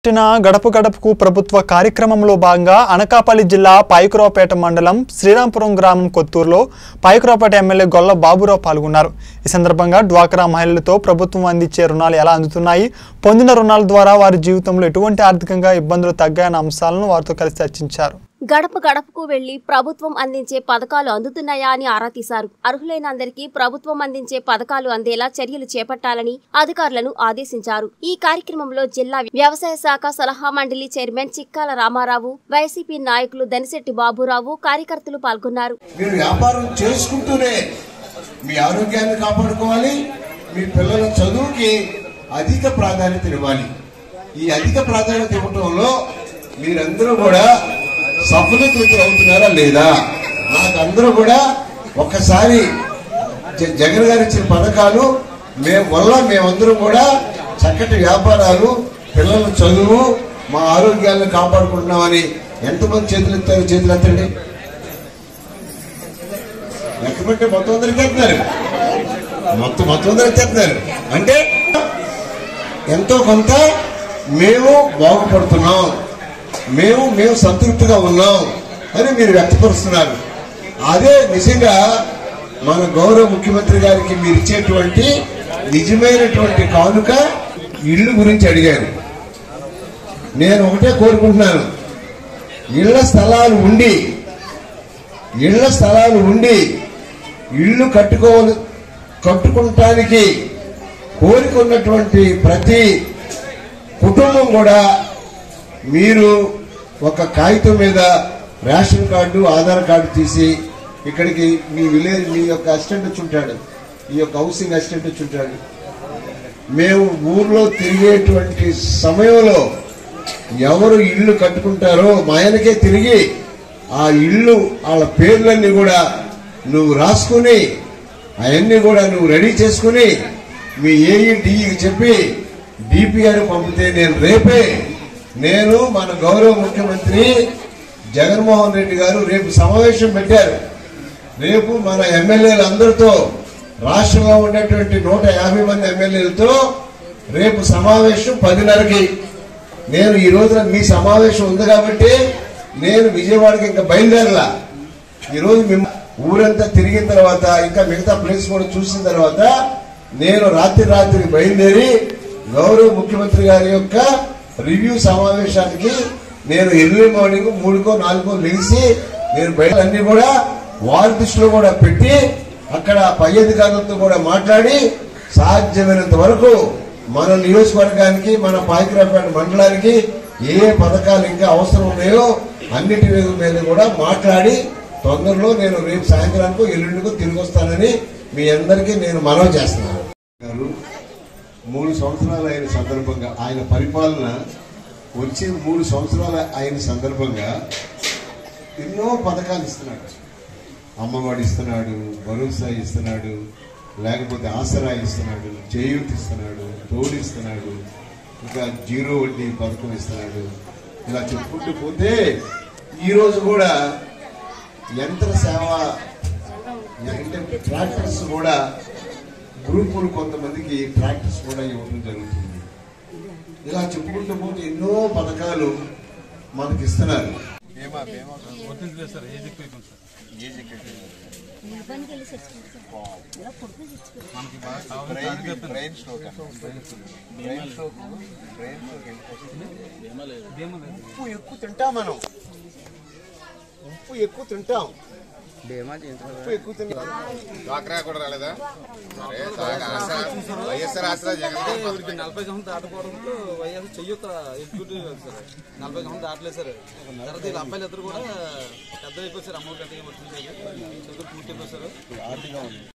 పుట్టిన గడప గడపకు ప్రభుత్వ కార్యక్రమంలో భాగంగా అనకాపల్లి జిల్లా పాయకురావుపేట మండలం శ్రీరాంపురం గ్రామం కొత్తూరులో పాయకురావుపేట ఎమ్మెల్యే గొల్ల బాబురావు పాల్గొన్నారు ఈ సందర్భంగా డ్వాక్రా మహిళలతో ప్రభుత్వం అందించే రుణాలు ఎలా అందుతున్నాయి పొందిన రుణాల ద్వారా వారి జీవితంలో ఎటువంటి ఆర్థికంగా ఇబ్బందులు తగ్గాయన్న అంశాలను వారితో కలిసి చర్చించారు గడప గడపకు వెళ్లి ప్రభుత్వం అందించే పథకాలు అందుతున్నాయా అని ఆరా తీశారు అర్హులైన అందరికీ ప్రభుత్వం అందించే పథకాలు అందేలా చర్యలు చేపట్టాలని అధికారులను ఆదేశించారు ఈ కార్యక్రమంలో జిల్లా వ్యవసాయ శాఖ సలహా మండలి చైర్మన్ చిక్కాల రామారావు వైసీపీ నాయకులు దనిశెట్టి బాబురావు కార్యకర్తలు పాల్గొన్నారు మీరు వ్యాపారం చేసుకుంటూనే మీ ఆరోగ్యాన్ని కాపాడుకోవాలి మీ పిల్లల చదువుకి అధిక ప్రాధాన్యత ఇవ్వాలి ఈ అధిక ప్రాధాన్యత ఇవ్వటంలో మీరందరూ కూడా సఫలీకృతులు అవుతున్నారా లేదా నాకు అందరూ కూడా ఒక్కసారి జ- జగన్ గారు ఇచ్చిన పథకాలు మేము వల్ల మేమందరం కూడా చక్కటి వ్యాపారాలు పిల్లల చదువు మా ఆరోగ్యాలను కాపాడుకుంటున్నామని ఎంతమంది చేతులు ఎత్తారు చేతులు ఎత్తండి లెక్క పెట్టి మొత్తం అందరు ఎత్తేస్తున్నారు మొత్తం మొత్తం అందరు ఎత్తేస్తున్నారు అంటే ఎంతో కొంత మేము బాగుపడుతున్నాం మేము మేము సంతృప్తిగా ఉన్నాం అని మీరు వ్యక్తపరుస్తున్నారు అదే నిజంగా మన గౌరవ ముఖ్యమంత్రి గారికి మీరు ఇచ్చేటువంటి నిజమైనటువంటి కానుక ఇల్లు గురించి అడిగారు నేను ఒకటే కోరుకుంటున్నాను ఇళ్ల స్థలాలు ఉండి ఇళ్ల స్థలాలు ఉండి ఇల్లు కట్టుకోవాలి కట్టుకుంటానికి కోరికున్నటువంటి ప్రతి కుటుంబం కూడా మీరు ఒక కాగితం మీద రేషన్ కార్డు ఆధార్ కార్డు తీసి ఇక్కడికి మీ విలేజ్ మీ యొక్క అసిస్టెంట్ వచ్చి ఉంటాడు ఈ యొక్క హౌసింగ్ అసిస్టెంట్ వచ్చి ఉంటాడు మేము ఊర్లో తిరిగేటువంటి సమయంలో ఎవరు ఇల్లు కట్టుకుంటారో మా ఆయనకే తిరిగి ఆ ఇల్లు వాళ్ళ పేర్లన్నీ కూడా నువ్వు రాసుకుని అవన్నీ కూడా నువ్వు రెడీ చేసుకుని మీ ఏఈ డిఈకి చెప్పి డిపిఆర్ పంపితే నేను రేపే నేను మన గౌరవ ముఖ్యమంత్రి జగన్మోహన్ రెడ్డి గారు రేపు సమావేశం పెట్టారు రేపు మన ఎమ్మెల్యేలు అందరితో రాష్ట్రంలో ఉన్నటువంటి నూట యాభై మంది ఎమ్మెల్యేలతో రేపు సమావేశం పదిన్నరకి నేను ఈ రోజున మీ సమావేశం ఉంది కాబట్టి నేను విజయవాడకి ఇంకా బయలుదేరలా ఈ రోజు మేము ఊరంతా తిరిగిన తర్వాత ఇంకా మిగతా ప్లేస్ కూడా చూసిన తర్వాత నేను రాత్రి రాత్రి బయలుదేరి గౌరవ ముఖ్యమంత్రి గారి యొక్క రివ్యూ సమావేశానికి నేను ఎర్లీ మార్నింగ్ మూడుకో నాలుగో లేచి నేను బయట అన్ని కూడా వారి దృష్టిలో కూడా పెట్టి అక్కడ పై అధికారులతో కూడా మాట్లాడి సాధ్యమైనంత వరకు మన నియోజకవర్గానికి మన పాయకరాపేట మండలానికి ఏ ఏ పథకాలు ఇంకా అవసరం ఉన్నాయో అన్నిటి మీద మీద కూడా మాట్లాడి తొందరలో నేను రేపు సాయంత్రానికో ఎల్లుండికో తిరిగి వస్తానని మీ అందరికీ నేను మనవి చేస్తున్నాను గారు మూడు సంవత్సరాలు అయిన సందర్భంగా ఆయన పరిపాలన వచ్చే మూడు సంవత్సరాలు అయిన సందర్భంగా ఎన్నో పథకాలు ఇస్తున్నాడు అమ్మఒడి ఇస్తున్నాడు భరోసా ఇస్తున్నాడు లేకపోతే ఆసరా ఇస్తున్నాడు చేయూతి ఇస్తున్నాడు తోడు ఇస్తున్నాడు ఇంకా జీరో వడ్డీ పథకం ఇస్తున్నాడు ఇలా చెప్పుకుంటూ పోతే ఈ రోజు కూడా యంత్ర సేవ అంటే ట్రాక్టర్స్ కూడా గ్రూపులు కొంతమందికి ట్రాక్టర్స్ కూడా ఇవ్వడం జరుగుతుంది ఇలా చెప్పుకుంటూ పోతే ఎన్నో పథకాలు మనకి ఇస్తున్నారు brain stroke brain stroke brain stroke ఉప్పు ఎక్కువ తింటాం మనం ఉప్పు ఎక్కువ తింటాం ఉప్పు ఎక్కువ తింటాం డ్వాక్రా కూడా రాలేదా సరే సాగా ఆసరా వైఎస్ఆర్ ఆసరా జగన్ గారి పథకం. వీరికి నలభై సంవత్సరం దాటకపోవడంతో వైఎస్ చెయ్యొక్క ఎగ్జిక్యూటివ్ సార్ నలభై సంవత్సరం దాటలేదు సార్ తర్వాత వీళ్ళ అబ్బాయిలు ఇద్దరు కూడా పెద్ద అయిపోయి సార్ అమ్మఒడి గట్టిగా వచ్చింది చదువు పూర్తి అయిపోయి సార్